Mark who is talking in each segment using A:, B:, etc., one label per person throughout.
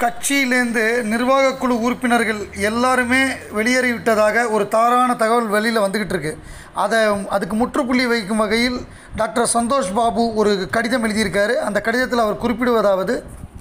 A: கட்சியிலேருந்து நிர்வாகக் குழு உறுப்பினர்கள் எல்லாருமே வெளியேறிவிட்டதாக ஒரு தவறான தகவல் வெளியில் வந்துக்கிட்டு இருக்கு அதை அதுக்கு முற்றுப்புள்ளி வைக்கும் வகையில் டாக்டர் சந்தோஷ் பாபு ஒரு கடிதம் எழுதியிருக்காரு அந்த கடிதத்தில் அவர் குறிப்பிடுவதாவது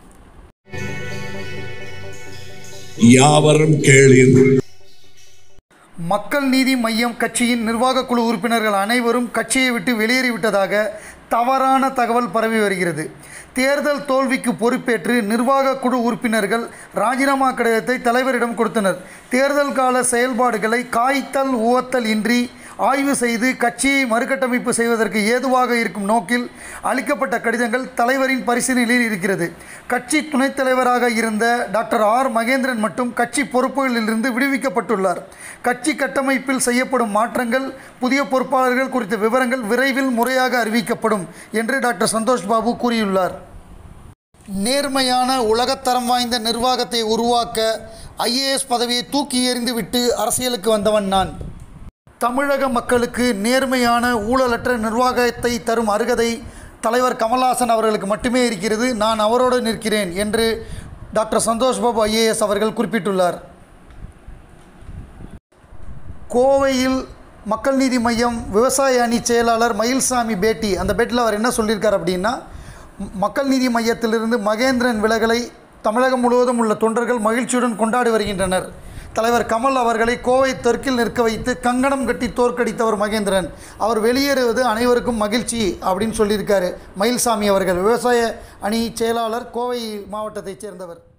B: யாவரும் கேளீர்
A: மக்கள் நீதி மையம் கட்சியின் நிர்வாகக் குழு உறுப்பினர்கள் அனைவரும் கட்சியை விட்டு வெளியேறிவிட்டதாக தவறான தகவல் பரவி வருகிறது தேர்தல் தோல்விக்கு பொறுப்பேற்று நிர்வாகக் குழு உறுப்பினர்கள் ராஜினாமா கடிதத்தை தலைவரிடம் கொடுத்தனர் தேர்தல் கால செயல்பாடுகளை காய்த்தல் உவத்தல் இன்றி ஆய்வு செய்து கட்சியை மறுகட்டமைப்பு செய்வதற்கு ஏதுவாக இருக்கும் நோக்கில் அளிக்கப்பட்ட கடிதங்கள் தலைவரின் பரிசீலனையில் இருக்கிறது கட்சி துணைத் தலைவராக இருந்த டாக்டர் ஆர் மகேந்திரன் மட்டும் கட்சி பொறுப்புகளிலிருந்து விடுவிக்கப்பட்டுள்ளார் கட்சி கட்டமைப்பில் செய்யப்படும் மாற்றங்கள் புதிய பொறுப்பாளர்கள் குறித்த விவரங்கள் விரைவில் முறையாக அறிவிக்கப்படும் என்று டாக்டர் சந்தோஷ் பாபு கூறியுள்ளார் நேர்மையான உலகத்தரம் வாய்ந்த நிர்வாகத்தை உருவாக்க ஐஏஎஸ் பதவியை தூக்கி எறிந்துவிட்டு அரசியலுக்கு வந்தவன் நான் தமிழக மக்களுக்கு நேர்மையான ஊழலற்ற நிர்வாகத்தை தரும் அருகதை தலைவர் கமல்ஹாசன் அவர்களுக்கு மட்டுமே இருக்கிறது நான் அவரோடு நிற்கிறேன் என்று டாக்டர் சந்தோஷ் பாபு ஐஏஎஸ் அவர்கள் குறிப்பிட்டுள்ளார் கோவையில் மக்கள் நீதி மையம் விவசாய அணி செயலாளர் மயில்சாமி பேட்டி அந்த பேட்டியில் அவர் என்ன சொல்லியிருக்கார் அப்படின்னா ம- மக்கள் நீதி மையத்திலிருந்து மகேந்திரன் விலகலை தமிழகம் முழுவதும் உள்ள தொண்டர்கள் மகிழ்ச்சியுடன் கொண்டாடி வருகின்றனர் தலைவர் கமல் அவர்களை கோவை தெற்கில் நிற்க வைத்து கங்கணம் கட்டி தோற்கடித்தவர் மகேந்திரன் அவர் வெளியேறுவது அனைவருக்கும் மகிழ்ச்சி அப்படின்னு சொல்லியிருக்காரு மயில்சாமி அவர்கள் விவசாய அணி செயலாளர் கோவை மாவட்டத்தைச் சேர்ந்தவர்